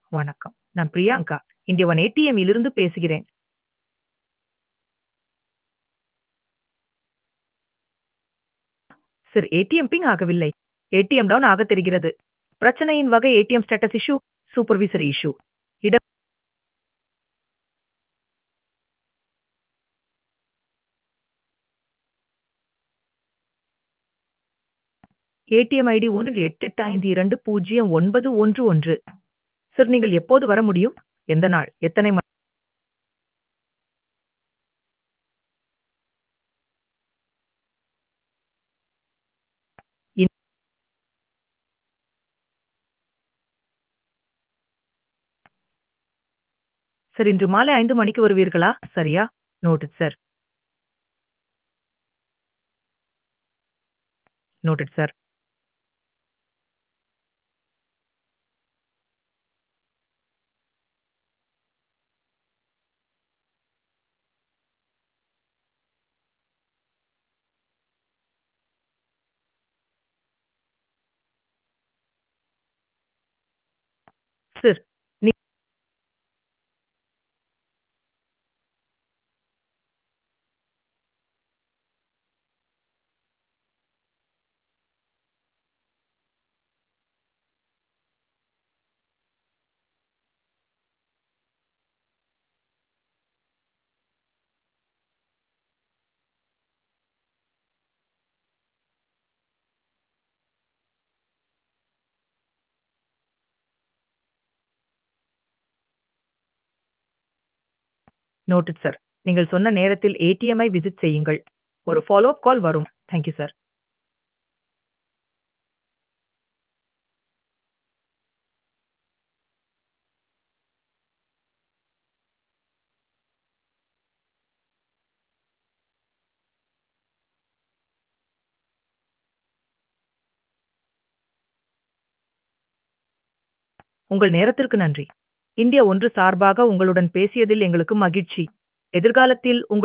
வணக்கம். நான் பிரியங்கா. இந்திய ஒன் ஏடிஎம் இலிருந்து பேசுகிறேன். சார் ஏடிஎம் பிங் ஆகவில்லை. ஏடிஎம் டவுன் ஆகத் தெரிகிறது. பிரச்சனையின் வகை ATM status issue, supervisory issue. இடம் ஏடிஎம் ஐடி 188520911. சார் நீங்கள் எப்போது வர முடியும்? எந்த நாள்? எத்தனை மணி? இன் சார் இன்று மாலை 5 மணிக்கு வருவீர்களா? சரியா? Noted sir. Noted sir. Sir, நீ நோட்டட் சார். நீங்கள் சொன்ன நேரத்தில் ஏடிஎம்ஐ விசிட் செய்யுங்கள். ஒரு ஃபாலோ அப் கால் வரும். Thank you sir. உங்கள் நேரத்திற்கு நன்றி. இந்தியா ஒன்று சார்பாக உங்களுடன் பேசியதில் எங்களுக்கு மகிழ்ச்சி. எதிர்காலத்தில் உங்கள்